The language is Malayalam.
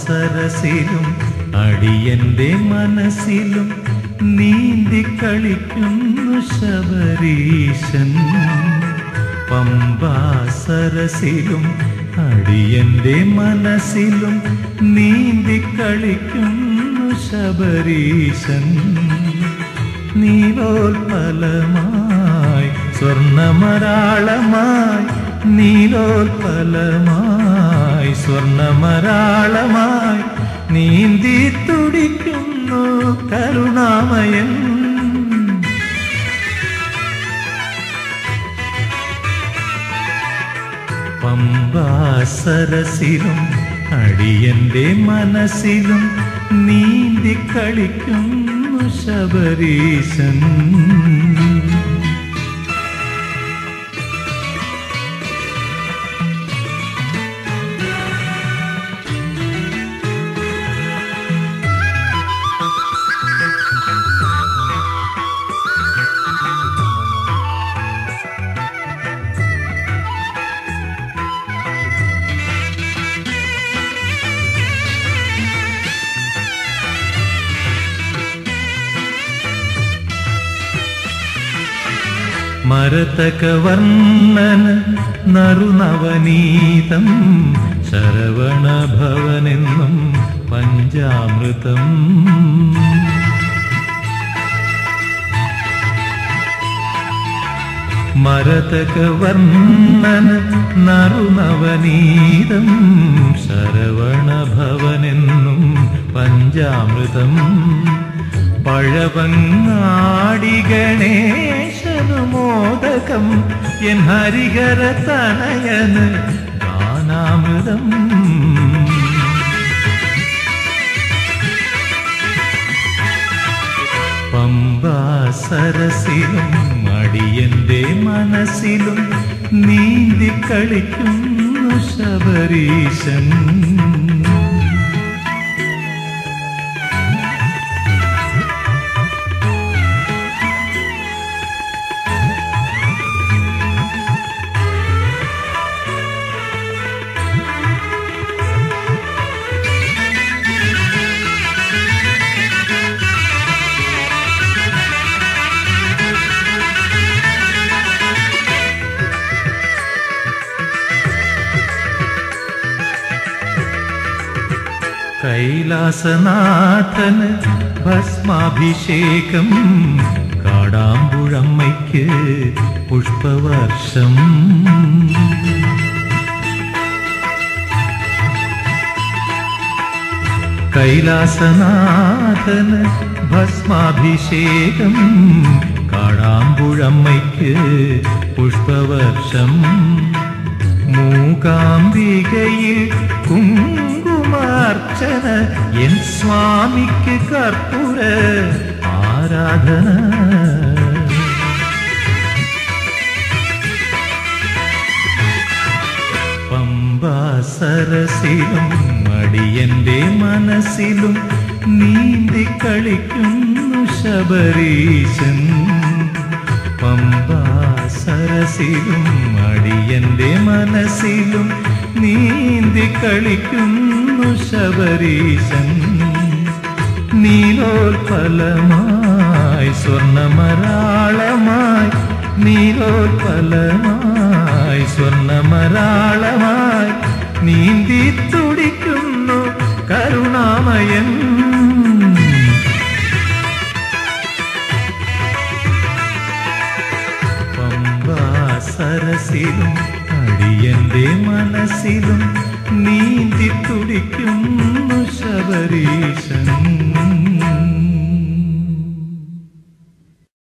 സരസിലും അടിയന്റെ മനസ്സിലും നീന്തി കളിക്കുന്നു ശബരീശൻ പമ്പാ സരസിലും അടിയന്റെ മനസ്സിലും നീന്തി കളിക്കുന്നു ശബരീശൻ നീലോൽപലമായി സ്വർണമരാളമായി നീലോൽപലമായി സ്വർണമരാളമായി നീന്തി തുടിക്കുന്നു കരുണാമയൻ പമ്പാസരസിലും അടിയന്റെ മനസ്സിലും നീന്തി കളിക്കുന്നു ശബരീശൻ മരതകവർണ്ണന നറുനവനീതം ശരവണഭവനെന്നും പഞ്ചാമൃതം മരതകവർണ്ണന നറുനവനീതം ശരവണഭവനെന്നും പഞ്ചാമൃതം പഴവങ്ങാടി ഗണേശനു മോദകം എൻ ഹരിഹര തനയന് ഗാനാമൃതം പമ്പാ സരസിലും അടിയന്റെ മനസ്സിലും നീന്തി കളിക്കുന്നു ശബരീശൻ കൈലാസനാഥന് ഭസ്മാഭിഷേകം കാടാമ്പുഴമ്മയ്ക്ക് പുഷ്പവർഷം കൈലാസനാഥന് ഭസ്മാഭിഷേകം കാടാമ്പുഴമ്മയ്ക്ക് പുഷ്പവർഷം മൂകാംബികയിൽ കുങ്കുമാർച്ചന എൻ സ്വാമിക്ക് കർപ്പൂര ആരാധന പമ്പാ സരസിലും അടിയന്റെ മനസ്സിലും നീന്തി കളിക്കുന്നു ശബരീശൻ പമ്പാ സരസിലും അടിയന്റെ മനസ്സിലും നീന്തി കളിക്കുന്നു ശബരീശൻ നീലോൽഫലമായി സ്വർണമരാളമായി നീലോൽഫലമായി സ്വർണമരാളമായി നീന്തി തുടിക്കുന്നു കരുണാമയൻ പമ്പാ സരസിലും അടിയന്റെ മനസ്സിലും നീന്തി തുടിക്കുന്നു ശബരീശൻ